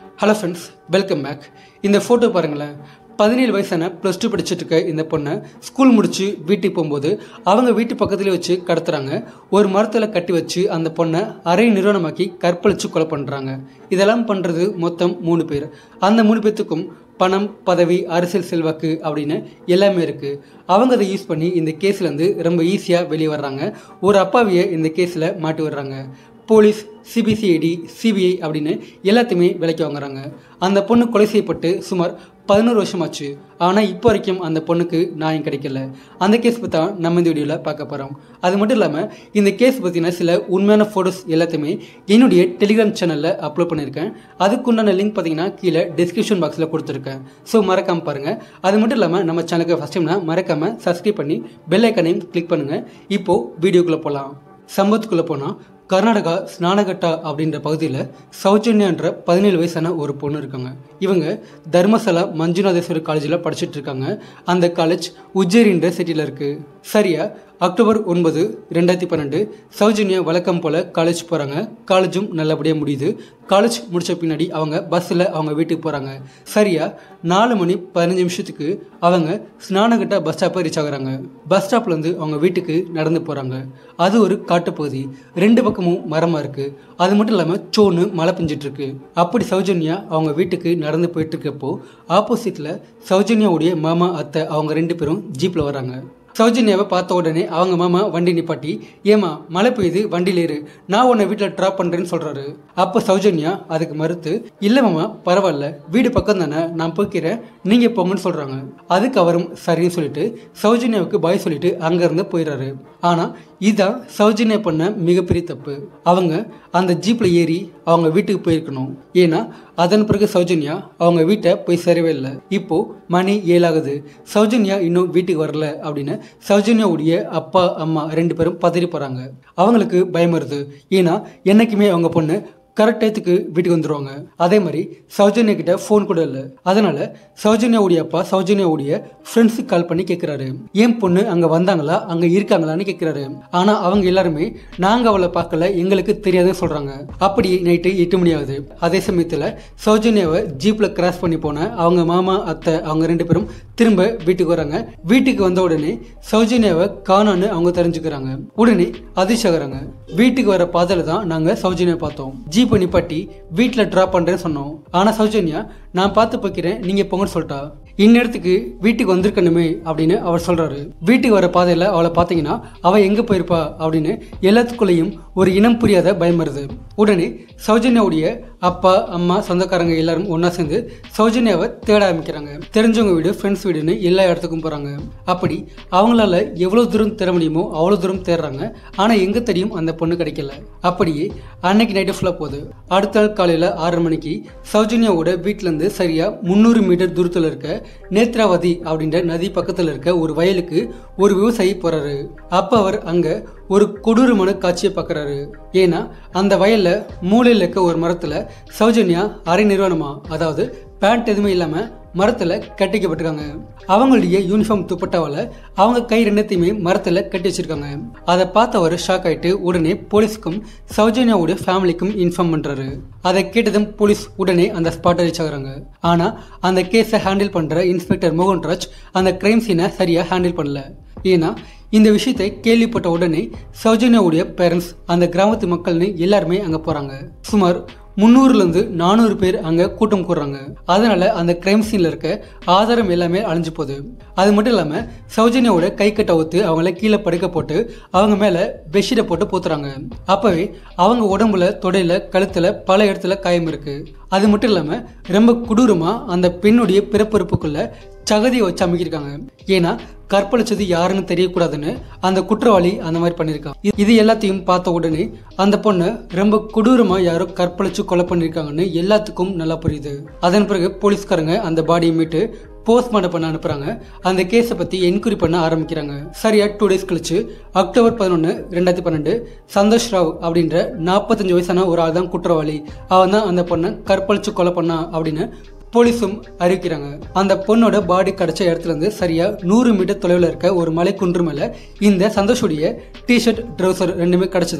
hello friends welcome back இந்த photo பாருங்களேன் பதினேழு வயசான ப்ளஸ் டூ படிச்சுட்டு இருக்க இந்த பொண்ணை ஸ்கூல் முடிச்சு வீட்டுக்கு போகும்போது அவங்க வீட்டு பக்கத்துலேயே வச்சு கடத்துறாங்க ஒரு மரத்தில் கட்டி வச்சு அந்த பொண்ணை அரை நிறுவனமாக்கி கற்பழிச்சு கொலை பண்ணுறாங்க இதெல்லாம் பண்ணுறது மொத்தம் மூணு பேர் அந்த மூணு பேர்த்துக்கும் பணம் பதவி அரசியல் செல்வாக்கு அப்படின்னு எல்லாமே இருக்குது அவங்க அதை யூஸ் பண்ணி இந்த கேஸ்லேருந்து ரொம்ப ஈஸியாக வெளியே வர்றாங்க ஒரு அப்பாவியை இந்த கேஸில் மாட்டி விடுறாங்க போலீஸ் சிபிசிஐடி சிபிஐ அப்படின்னு எல்லாத்தையுமே விலைக்கு வாங்குறாங்க அந்த பொண்ணு கொலை செய்யப்பட்டு சுமார் பதினோரு வருஷமாச்சு ஆனால் இப்போ வரைக்கும் அந்த பொண்ணுக்கு நியாயம் கிடைக்கல அந்த கேஸ் பற்றி தான் நம்ம இந்த வீடியோவில் பார்க்க போகிறோம் அது மட்டும் இல்லாமல் இந்த கேஸ் பற்றின சில உண்மையான ஃபோட்டோஸ் எல்லாத்தையுமே என்னுடைய டெலிகிராம் சேனலில் அப்லோட் பண்ணியிருக்கேன் அதுக்குண்டான லிங்க் பார்த்தீங்கன்னா கீழே டிஸ்கிரிப்ஷன் பாக்ஸில் கொடுத்துருக்கேன் ஸோ மறக்காமல் பாருங்கள் அது மட்டும் இல்லாமல் நம்ம சேனலுக்கு ஃபஸ்ட் டைம்னா மறக்காமல் சப்ஸ்கிரைப் பண்ணி பெல் ஐக்கனையும் கிளிக் பண்ணுங்கள் இப்போது வீடியோக்குள்ளே போகலாம் சம்பவத்துக்குள்ளே போனால் கர்நாடகா ஸ்நானகட்டா அப்படின்ற பகுதியில் சௌஜன்யான்ற பதினேழு வயசான ஒரு பொண்ணு இருக்காங்க இவங்க தர்மசலா மஞ்சுநாதேஸ்வரி காலேஜில் படிச்சுட்டு இருக்காங்க அந்த காலேஜ் உஜ்ஜேரின்ற சிட்டியில் இருக்குது சரியா அக்டோபர் ஒன்பது ரெண்டாயிரத்தி பன்னெண்டு சௌஜன்யா வழக்கம் போல் காலேஜ் போகிறாங்க காலேஜும் நல்லபடியாக முடியுது காலேஜ் முடித்த பின்னாடி அவங்க பஸ்ஸில் அவங்க வீட்டுக்கு போகிறாங்க சரியா நாலு மணி பதினஞ்சு நிமிஷத்துக்கு அவங்க ஸ்நானகட்டா பஸ் ஸ்டாப்பை ரீச் ஆகுறாங்க பஸ் ஸ்டாப்லேருந்து அவங்க வீட்டுக்கு நடந்து போகிறாங்க அது ஒரு காட்டுப்பகுதி ரெண்டு பக்கமும் மரமாக இருக்குது அது மட்டும் இல்லாமல் சோன்னு மழை பெஞ்சிட்டு இருக்கு அப்படி சௌஜன்யா அவங்க வீட்டுக்கு நடந்து போயிட்டு இருக்கப்போ ஆப்போசிட்டில் சௌஜன்யாவுடைய மாமா அத்தை அவங்க ரெண்டு பேரும் ஜீப்பில் வராங்க சௌஜன்யாவை பார்த்த உடனே அவங்க மாமா வண்டி நிப்பாட்டி ஏமா மழை பெய்யுது வண்டியில் ஏறு நான் உன்னை வீட்டில் ட்ராப் பண்ணுறேன்னு சொல்கிறாரு அப்போ சௌஜன்யா அதுக்கு மறுத்து இல்லை மாமா பரவாயில்ல வீடு பக்கம் தானே நான் போய்க்கிறேன் நீங்கள் போங்கன்னு சொல்கிறாங்க அதுக்கு அவரும் சரின்னு சொல்லிட்டு சௌஜன்யாவுக்கு பாய் சொல்லிட்டு அங்கேருந்து போயிடுறாரு ஆனால் இதுதான் சௌஜன்யா பண்ண மிகப்பெரிய தப்பு அவங்க அந்த ஜீப்பில் ஏறி அவங்க வீட்டுக்கு போயிருக்கணும் ஏன்னா அதன் பிறகு சௌஜன்யா அவங்க வீட்டை போய் சேரவே இல்லை இப்போ மணி ஏழாகுது சௌஜன்யா இன்னும் வீட்டுக்கு வரல அப்படின்னு சௌஜன்யாவுடைய அப்பா அம்மா ரெண்டு பேரும் பதறி போகிறாங்க அவங்களுக்கு பயம் வருது ஏன்னா என்னைக்குமே அவங்க பொண்ணு கரெக்ட் டயத்துக்கு வீட்டுக்கு வந்துடுவாங்க அதே மாதிரி சௌஜன்யா கிட்ட ஃபோன் கூட இல்லை அதனால சௌஜன்யாவுடைய அப்பா சௌஜன்யாவுடைய ஃப்ரெண்ட்ஸுக்கு கால் பண்ணி கேட்குறாரு ஏன் பொண்ணு அங்கே வந்தாங்களா அங்கே இருக்காங்களான்னு கேட்குறாரு ஆனால் அவங்க எல்லாருமே நாங்கள் அவளை பார்க்கல எங்களுக்கு தெரியாதுன்னு சொல்கிறாங்க அப்படி நைட்டு எட்டு மணி ஆகுது அதே சமயத்தில் சௌஜன்யாவை ஜீப்பில் கிராஸ் பண்ணி போன அவங்க மாமா அத்தை அவங்க ரெண்டு பேரும் திரும்ப வீட்டுக்கு வராங்க வீட்டுக்கு வந்த உடனே சௌஜன்யாவை காணான்னு அவங்க தெரிஞ்சுக்கிறாங்க உடனே அதிர்ஷ்டகிறாங்க வீட்டுக்கு வர பாதையில தான் நாங்கள் சௌஜன்யா பார்த்தோம் ஜீப்பை நிப்பாட்டி வீட்டில் ட்ராப் பண்ணுறேன்னு சொன்னோம் ஆனால் சௌஜன்யா நான் பார்த்து போய்க்கிறேன் நீங்கள் போங்கன்னு சொல்லிட்டா இந்நேரத்துக்கு வீட்டுக்கு வந்திருக்கணுமே அப்படின்னு அவர் சொல்கிறாரு வீட்டுக்கு வர பாதையில் அவளை பார்த்தீங்கன்னா அவள் எங்கே போயிருப்பா அப்படின்னு எல்லாத்துக்குள்ளேயும் ஒரு இனம் புரியாத பயம் வருது உடனே சௌஜன்யாவுடைய அப்பா அம்மா சொந்தக்காரங்க எல்லாரும் ஒன்றா சேர்ந்து சௌஜன்யாவை தேட ஆரம்பிக்கிறாங்க தெரிஞ்சவங்க வீடு ஃப்ரெண்ட்ஸ் வீடுன்னு எல்லா இடத்துக்கும் போகிறாங்க அப்படி அவங்களால எவ்வளோ தூரம் தேட முடியுமோ அவ்வளோ தூரம் தேடுறாங்க ஆனால் எங்கே தெரியும் அந்த பொண்ணு கிடைக்கல அப்படியே அன்னைக்கு நைட்டு ஃபுல்லாக போகுது அடுத்த நாள் காலையில் ஆறரை மணிக்கு சௌஜன்யாவோட வீட்டிலேருந்து சரியாக முந்நூறு மீட்டர் தூரத்தில் இருக்க நேத்ராவதி அப்படின்ற நதி பக்கத்தில் இருக்க ஒரு வயலுக்கு ஒரு விவசாயி போகிறாரு அப்போ அவர் அங்கே ஒரு கொடூரமான காட்சியை பார்க்குறாரு ஏன்னா அந்த வயலில் மூலையில் இருக்க ஒரு மரத்தில் சௌஜன்யா அரை நிறுவனமா அதாவது பேண்ட் எதுவுமே இல்லாமல் மரத்தில் கட்டிக்கப்பட்டிருக்காங்க அவங்களுடைய யூனிஃபார்ம் துப்பட்டாவில் அவங்க கை ரெண்டத்தையுமே மரத்தில் கட்டி வச்சிருக்காங்க அதை பார்த்து அவர் ஷாக் ஆயிட்டு உடனே போலீஸுக்கும் சௌஜன்யாவுடைய ஃபேமிலிக்கும் இன்ஃபார்ம் பண்ணுறாரு அதை கேட்டதும் போலீஸ் உடனே அந்த ஸ்பாட்டை ரீச் ஆகுறாங்க ஆனால் அந்த கேஸை ஹேண்டில் பண்ணுற இன்ஸ்பெக்டர் மோகன்ராஜ் அந்த கிரைம் சீனை சரியாக ஹேண்டில் பண்ணல ஏன்னா இந்த விஷயத்தை கேள்விப்பட்ட உடனே சௌஜன்யாவுடைய பேரண்ட்ஸ் அந்த கிராமத்து மக்கள்னு எல்லாருமே அங்கே போகிறாங்க சுமார் முந்நூறுலேருந்து நானூறு பேர் அங்கே கூட்டம் கூடுறாங்க அதனால அந்த கிரைம் சீனில் இருக்க ஆதாரம் எல்லாமே அழிஞ்சு போகுது அது மட்டும் இல்லாமல் சௌஜன்யாவோட கை கட்ட ஊத்து அவங்கள கீழே படுக்க போட்டு அவங்க மேலே பெட்ஷீட்டை போட்டு போத்துறாங்க அப்போவே அவங்க உடம்புல தொடையில கழுத்தில் பல இடத்துல காயம் இருக்கு அது மட்டும் இல்லாமல் ரொம்ப கொடூரமாக அந்த பெண்ணுடைய பிறப்புறுப்புக்குள்ள சகதியை வச்சு அமைக்கிருக்காங்க ஏன்னா கற்பழிச்சது யாருன்னு தெரியக்கூடாதுன்னு அந்த குற்றவாளி அந்த மாதிரி பண்ணியிருக்கான் இது- இது எல்லாத்தையும் பார்த்த உடனே அந்த பொண்ணை ரொம்ப கொடூரமா யாரோ கற்பழிச்சு கொலை பண்ணியிருக்காங்கன்னு எல்லாத்துக்கும் நல்லா புரியுது அதன் பிறகு போலீஸ்காரங்க அந்த பாடியை மீட்டு போஸ்ட்மார்ட்டம் பண்ண அனுப்புறாங்க அந்த கேஸை பத்தி என்கொயரி பண்ண ஆரம்பிக்கிறாங்க சரியா டூ டேஸ் கழிச்சு அக்டோபர் பதினொன்று ரெண்டாயிரத்தி பன்னெண்டு சந்தோஷ் ராவ் அப்படின்ற நாற்பத்தஞ்சு வயசான ஒரு ஆள் தான் குற்றவாளி அவன் தான் அந்த பொண்ணை கற்பழிச்சு கொலை பண்ணா அப்படின்னு போலீஸும் அறிவிக்கிறாங்க அந்த பொண்ணோட பாடி கிடைச்ச இடத்துல இருந்து சரியா நூறு மீட்டர் தொலைவில் இருக்க ஒரு மலை குன்று மேல இந்த சந்தோஷுடைய டிஷர்ட் ட்ரௌசர் ரெண்டுமே கிடைச்சதா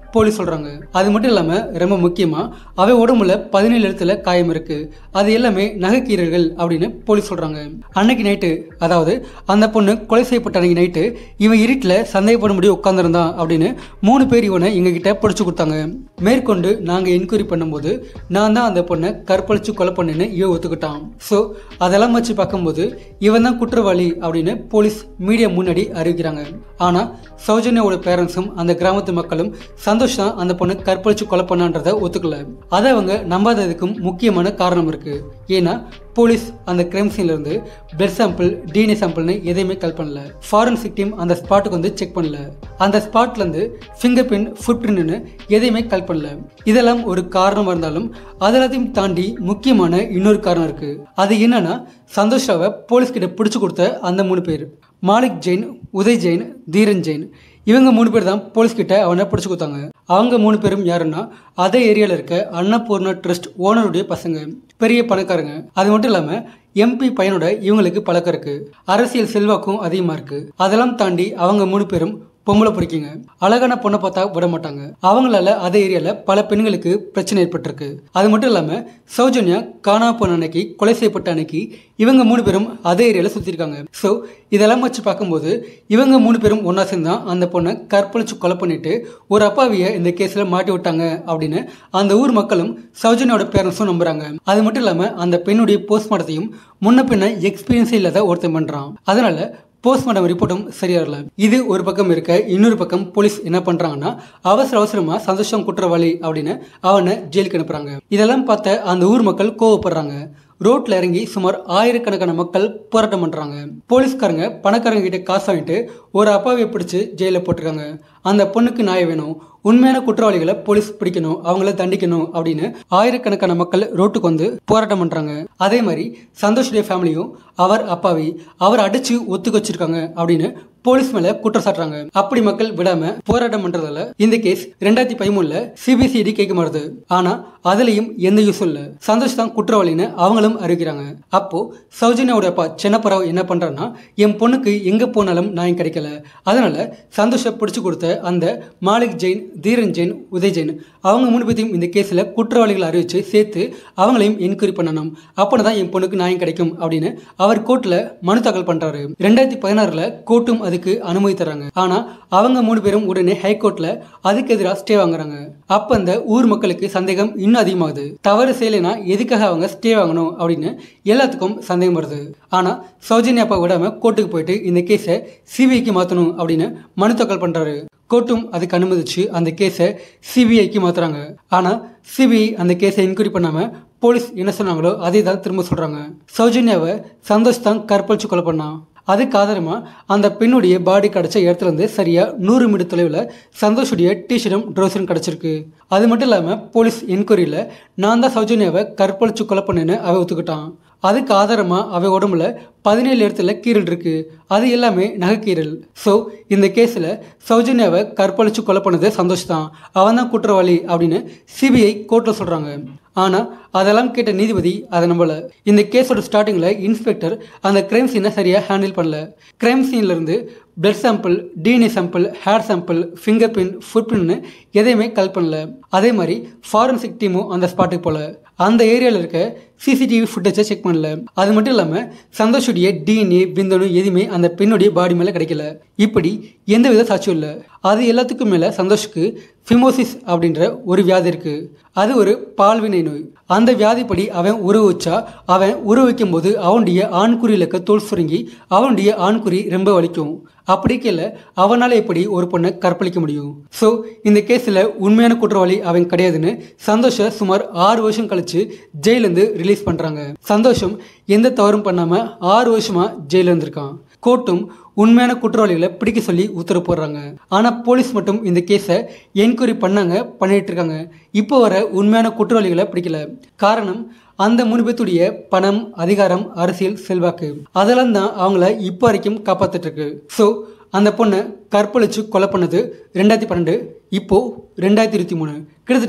போலீஸ் சொல்றாங்க அது மட்டும் இல்லாம ரொம்ப முக்கியமா அவ உடம்புல பதினேழு இடத்துல காயம் இருக்கு அது எல்லாமே நகைக்கீரல்கள் அப்படின்னு போலீஸ் சொல்றாங்க அன்னைக்கு நைட்டு அதாவது அந்த பொண்ணு கொலை செய்யப்பட்ட அன்னைக்கு நைட்டு இவன் இருட்டில் சந்தேகப்படும்படி உட்காந்துருந்தான் அப்படின்னு மூணு பேர் இவனை எங்க கிட்ட பிடிச்சு கொடுத்தாங்க மேற்கொண்டு நாங்க என்கொயரி பண்ணும்போது நான் தான் அந்த பொண்ணை கற்பழிச்சு கொலை பண்ணேன்னு இவன் ஒத்துக்கிட்டான் ஸோ அதெல்லாம் வச்சு பார்க்கும்போது இவன் தான் குற்றவாளி அப்படின்னு போலீஸ் மீடியா முன்னாடி அறிவிக்கிறாங்க ஆனா சௌஜன்யாவோட பேரண்ட்ஸும் அந்த கிராமத்து மக்களும் சந்தோஷ் தான் அந்த பொண்ணு கற்பழிச்சு கொலை பண்ணான்றதை ஒத்துக்கல அதை அவங்க நம்பாததுக்கும் முக்கியமான காரணம் இருக்கு ஏன்னா போலீஸ் அந்த கிரைம் சீன்ல இருந்து பிளட் சாம்பிள் டிஎன்ஏ சாம்பிள்னு எதையுமே கல் பண்ணல ஃபாரன்சிக் டீம் அந்த ஸ்பாட்டுக்கு வந்து செக் பண்ணல அந்த ஸ்பாட்ல இருந்து ஃபிங்கர் பிரிண்ட் ஃபுட் பிரிண்ட்னு எதையுமே கல் பண்ணல இதெல்லாம் ஒரு காரணமா இருந்தாலும் அதெல்லாத்தையும் தாண்டி முக்கியமான இன்னொரு காரணம் இருக்கு அது என்னன்னா சந்தோஷாவை போலீஸ் கிட்ட பிடிச்சு கொடுத்த அந்த மூணு பேர் மாலிக் ஜெயின் உதய் ஜெயின் தீரன் ஜெயின் இவங்க மூணு பேர் தான் போலீஸ் கிட்ட அவனை பிடிச்சு கொடுத்தாங்க அவங்க மூணு பேரும் யாருன்னா அதே ஏரியாவில் இருக்க அன்னபூர்ணா ட்ரஸ்ட் ஓனருடைய பசங்க பெரிய பணக்காரங்க அது மட்டும் இல்லாமல் எம்பி பையனோட இவங்களுக்கு பழக்கம் இருக்கு அரசியல் செல்வாக்கும் அதிகமாக இருக்கு அதெல்லாம் தாண்டி அவங்க மூணு பேரும் பொம்பளை பிடிக்குங்க அழகான பொண்ணை பார்த்தா விட மாட்டாங்க அவங்களால அதே ஏரியால பல பெண்களுக்கு பிரச்சனை ஏற்பட்டிருக்கு அது மட்டும் இல்லாம சௌஜன்யா காணா போன அன்னைக்கு கொலை செய்யப்பட்ட அன்னைக்கு இவங்க மூணு பேரும் அதே ஏரியால சுத்திருக்காங்க ஸோ இதெல்லாம் வச்சு பார்க்கும்போது இவங்க மூணு பேரும் ஒன்னா சேர்ந்து தான் அந்த பொண்ணை கற்பழிச்சு கொலை பண்ணிட்டு ஒரு அப்பாவிய இந்த கேஸ்ல மாட்டி விட்டாங்க அப்படின்னு அந்த ஊர் மக்களும் சௌஜன்யாவோட பேரண்ட்ஸும் நம்புறாங்க அது மட்டும் இல்லாம அந்த பெண்ணுடைய போஸ்ட்மார்ட்டத்தையும் முன்ன பின்ன எக்ஸ்பீரியன்ஸே இல்லாத ஒருத்தன் பண்றான் அதனால போஸ்ட்மார்ட்டம் ரிப்போர்ட்டும் சரியா வரல இது ஒரு பக்கம் இருக்க இன்னொரு பக்கம் போலீஸ் என்ன பண்றாங்கன்னா அவசர அவசரமா சந்தோஷம் குற்றவாளி அப்படின்னு அவனை ஜெயிலுக்கு அனுப்புறாங்க இதெல்லாம் பார்த்த அந்த ஊர் மக்கள் கோவப்படுறாங்க ரோட்ல இறங்கி சுமார் ஆயிரக்கணக்கான மக்கள் போராட்டம் பண்றாங்க போலீஸ்காரங்க பணக்காரங்க கிட்ட காசு வாங்கிட்டு ஒரு அப்பாவியை பிடிச்சு ஜெயில போட்டிருக்காங்க அந்த பொண்ணுக்கு நியாயம் வேணும் உண்மையான குற்றவாளிகளை போலீஸ் பிடிக்கணும் அவங்கள தண்டிக்கணும் அப்படின்னு ஆயிரக்கணக்கான மக்கள் ரோட்டுக்கு வந்து போராட்டம் பண்றாங்க அதே மாதிரி சந்தோஷுடைய ஃபேமிலியும் அவர் அப்பாவி அவர் அடிச்சு ஒத்துக்க வச்சிருக்காங்க அப்படின்னு போலீஸ் மேல குற்றம் சாட்டுறாங்க அப்படி மக்கள் விடாம போராட்டம் பண்றதால இந்த கேஸ் ரெண்டாயிரத்தி பதிமூணுல சிபிசிஐடி கேட்க மாறுது ஆனா அதுலயும் எந்த யூஸும் இல்ல சந்தோஷ் தான் குற்றவாளின்னு அவங்களும் அறிவிக்கிறாங்க அப்போ சௌஜன்யாவோட அப்பா சின்னப்பராவ் என்ன பண்றாருன்னா என் பொண்ணுக்கு எங்க போனாலும் நான் கிடைக்கல அதனால சந்தோஷ பிடிச்சு கொடுத்த அந்த மாலிக் ஜெயின் தீரன் ஜெயின் உதய் ஜெயின் அவங்க மூணு பேத்தையும் இந்த கேஸ்ல குற்றவாளிகள் அறிவிச்சு சேர்த்து அவங்களையும் என்கொயரி பண்ணணும் அப்போ தான் என் பொண்ணுக்கு நியாயம் கிடைக்கும் அப்படின்னு அவர் கோர்ட்ல மனு தாக்கல் பண்றாரு ரெண்டாயிரத்தி பதினாறுல கோர்ட்டும் அதுக்கு அனுமதி தராங்க ஆனா அவங்க மூணு பேரும் உடனே ஹைகோர்ட்ல அதுக்கு எதிராக ஸ்டே வாங்குறாங்க அப்ப அந்த ஊர் மக்களுக்கு சந்தேகம் இன்னும் அதிகமாகுது தவறு செய்யலைன்னா எதுக்காக அவங்க ஸ்டே வாங்கணும் அப்படின்னு எல்லாத்துக்கும் சந்தேகம் வருது ஆனா சௌஜன்யா அப்பா விடாம கோர்ட்டுக்கு போயிட்டு இந்த கேஸை சிபிஐக்கு மாத்தணும் அப்படின்னு மனு தாக்கல் பண்றாரு கோர்ட்டும் அதுக்கு அனுமதிச்சு அந்த கேஸை சிபிஐக்கு மாத்துறாங்க ஆனா சிபிஐ அந்த கேஸை என்கொயரி பண்ணாம போலீஸ் என்ன சொன்னாங்களோ அதே தான் திரும்ப சொல்றாங்க சௌஜன்யாவை சந்தோஷ் தான் கற்பழிச்சு கொலை பண்ணான் அதுக்கு ஆதாரமா அந்த பெண்ணுடைய பாடி கிடைச்ச இடத்துல இருந்து சரியா நூறு மீட்டர் தொலைவில் சந்தோஷுடைய டிஷர்ட்டும் ட்ரௌசரும் கிடைச்சிருக்கு அது மட்டும் இல்லாம போலீஸ் என்கொயரியில நான் தான் சௌஜன்யாவை கற்பழிச்சு கொலை பண்ணேன்னு அவ ஒத்துக்கிட்டான் அதுக்கு ஆதாரமா அவ உடம்புல பதினேழு இடத்துல கீரல் இருக்கு அது எல்லாமே நகைக்கீரல் ஸோ இந்த கேஸில் சௌஜன்யாவை கற்பழிச்சு கொலை பண்ணது சந்தோஷ் தான் அவன் தான் குற்றவாளி அப்படின்னு சிபிஐ கோர்ட்டில் சொல்கிறாங்க ஆனால் அதெல்லாம் கேட்ட நீதிபதி அதை நம்பல இந்த கேஸோட ஸ்டார்டிங்கில் இன்ஸ்பெக்டர் அந்த கிரைம் சீனை சரியாக ஹேண்டில் பண்ணல கிரைம் சீன்லேருந்து blood sample DNA sample hair sample fingerprint foot பிரிண்ட்னு எதையுமே கல் பண்ணல அதே மாதிரி ஃபாரன்சிக் டீமும் அந்த ஸ்பாட்டுக்கு போல அந்த ஏரியாவில் இருக்க சிசிடிவி ஃபுட்டேஜை செக் பண்ணல அது மட்டும் இல்லாமல் சந்தோஷுடைய டிஎன்ஏ விந்தணு எதுவுமே அந்த பெண்ணுடைய பாடி மேலே கிடைக்கல இப்படி எந்த வித சாட்சியும் இல்லை அது எல்லாத்துக்கும் மேலே சந்தோஷுக்கு ஃபிமோசிஸ் அப்படின்ற ஒரு வியாதி இருக்கு அது ஒரு பால்வினை நோய் அந்த வியாதிப்படி அவன் உறவு வச்சா அவன் உறவு வைக்கும் போது அவனுடைய ஆண்குறியில் இருக்க தோல் சுருங்கி அவனுடைய ஆண்குறி ரொம்ப வலிக்கும் அப்படி இருக்கல அவனால எப்படி ஒரு பொண்ணை கற்பழிக்க முடியும் ஸோ இந்த கேஸில் உண்மையான குற்றவாளி அவன் கிடையாதுன்னு சந்தோஷ சுமார் ஆறு வருஷம் கழிச்சு ஜெயிலேருந்து ரிலீஸ் பண்ணுறாங்க சந்தோஷம் எந்த தவறும் பண்ணாமல் ஆறு வருஷமா ஜெயிலில் இருந்திருக்கான் கோர்ட்டும் உண்மையான குற்றவாளிகளை பிடிக்க சொல்லி உத்தரவு போடுறாங்க ஆனால் போலீஸ் மட்டும் இந்த கேஸை என்கொயரி பண்ணாங்க பண்ணிட்டு இருக்காங்க இப்போ வர உண்மையான குற்றவாளிகளை பிடிக்கல காரணம் அந்த மூணு பேத்துடைய பணம் அதிகாரம் அரசியல் செல்வாக்கு அதெல்லாம் தான் அவங்கள இப்போ வரைக்கும் காப்பாத்திட்டு இருக்கு ஸோ அந்த பொண்ணை கற்பழிச்சு கொலை பண்ணது ரெண்டாயிரத்தி பன்னெண்டு இப்போ ரெண்டாயிரத்தி இருபத்தி மூணு கிட்டத்தட்ட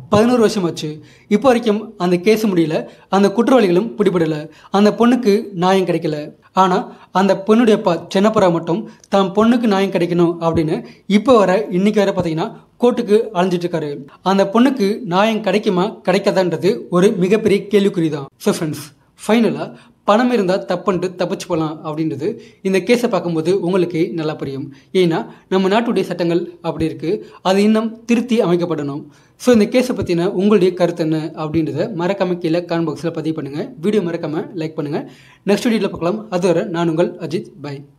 பதினோரு வருஷம் ஆச்சு இப்போ வரைக்கும் அந்த கேஸ் முடியல அந்த குற்றவாளிகளும் பிடிபடல அந்த பொண்ணுக்கு நியாயம் கிடைக்கல ஆனால் அந்த பொண்ணுடைய அப்பா சென்னப்புறா மட்டும் தான் பொண்ணுக்கு நியாயம் கிடைக்கணும் அப்படின்னு இப்போ வர இன்னைக்கு வர பார்த்தீங்கன்னா கோர்ட்டுக்கு அலைஞ்சிட்டு இருக்காரு அந்த பொண்ணுக்கு நியாயம் கிடைக்குமா கிடைக்காதான்றது ஒரு மிகப்பெரிய கேள்விக்குறி தான் ஸோ ஃப்ரெண்ட்ஸ் ஃபைனலாக பணம் இருந்தால் தப்புன்ட்டு தப்பிச்சு போகலாம் அப்படின்றது இந்த கேஸை பார்க்கும்போது உங்களுக்கு நல்லா புரியும் ஏன்னா நம்ம நாட்டுடைய சட்டங்கள் அப்படி இருக்குது அது இன்னும் திருத்தி அமைக்கப்படணும் ஸோ இந்த கேஸை பற்றின உங்களுடைய கருத்து என்ன அப்படின்றத மறக்காம கீழே கான் பாக்ஸில் பதிவு பண்ணுங்கள் வீடியோ மறக்காமல் லைக் பண்ணுங்கள் நெக்ஸ்ட் வீடியோவில் பார்க்கலாம் அதுவரை நான் உங்கள் அஜித் பை